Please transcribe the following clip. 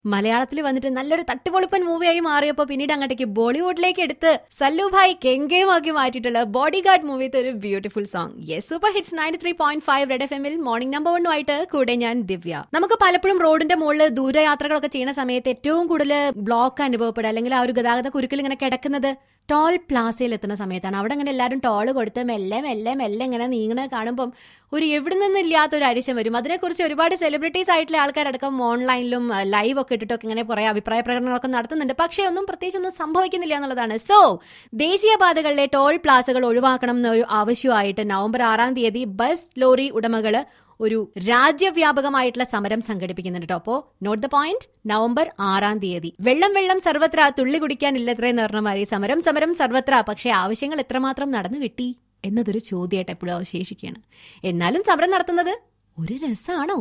മലയാളത്തിൽ വന്നിട്ട് നല്ലൊരു തട്ടുപൊളിപ്പൻ മൂവിയായി മാറിയപ്പോൾ പിന്നീട് അങ്ങോട്ടേക്ക് ബോളിവുഡിലേക്ക് എടുത്ത് സല്ലുഭായ് കെങ്കേമാക്കി മാറ്റിയിട്ടുള്ള ബോഡി ഗാർഡ് മൂവിത്തെ ഒരു beautiful song yes super hits ninety three point five red F എമ്മിൽ മോർണിംഗ് നമ്പർ വണ്ണുമായിട്ട് കൂടെ ഞാൻ ദിവ്യ നമുക്ക് പലപ്പോഴും റോഡിന്റെ മുകളിൽ ദൂരയാത്രകളൊക്കെ ചെയ്യുന്ന സമയത്ത് ഏറ്റവും കൂടുതൽ ബ്ലോക്ക് അനുഭവപ്പെടുക അല്ലെങ്കിൽ ആ ഒരു ഗതാഗത കുരുക്കിൽ ഇങ്ങനെ കിടക്കുന്നത് ടോൾ പ്ലാസയിൽ എത്തുന്ന സമയത്താണ് അവിടെ അങ്ങനെ എല്ലാവരും ടോള് കൊടുത്ത് മെല്ലെ മെല്ലെ മെല്ലെ ഇങ്ങനെ നീങ്ങണ കാണുമ്പം ഒരു എവിടെ നിന്നില്ലാത്ത ഒരു അരിശം വരും അതിനെക്കുറിച്ച് ഒരുപാട് സെലിബ്രിറ്റീസ് ആയിട്ടുള്ള ആൾക്കാരടക്കം ഓൺലൈനിലും ലൈവ് ഒക്കെ ഇട്ടിട്ടൊക്കെ ഇങ്ങനെ കുറെ അഭിപ്രായ പ്രകടനങ്ങളൊക്കെ നടത്തുന്നുണ്ട് പക്ഷേ ഒന്നും പ്രത്യേകിച്ച് ഒന്നും സംഭവിക്കുന്നില്ല എന്നുള്ളതാണ് സോ ദേശീയപാതകളിലെ ടോൾ പ്ലാസകൾ ഒഴിവാക്കണം എന്നൊരു ആവശ്യമായിട്ട് നവംബർ ആറാം തീയതി ബസ് ലോറി ഉടമകള് ഒരു രാജ്യവ്യാപകമായിട്ടുള്ള സമരം സംഘടിപ്പിക്കുന്നുണ്ട് കേട്ടോ അപ്പോ നോട്ട് ദ പോയിന്റ് നവംബർ ആറാം തീയതി വെള്ളം വെള്ളം സർവത്ര തുള്ളി കുടിക്കാനില്ലത്രയെന്ന് പറഞ്ഞ മാതിരി സമരം സമരം സർവത്ര പക്ഷേ ആവശ്യങ്ങൾ എത്രമാത്രം നടന്നു കിട്ടി എന്നതൊരു ചോദ്യമായിട്ട് എപ്പോഴും അവശേഷിക്കുകയാണ് എന്നാലും സമരം നടത്തുന്നത് ഒരു രസമാണോ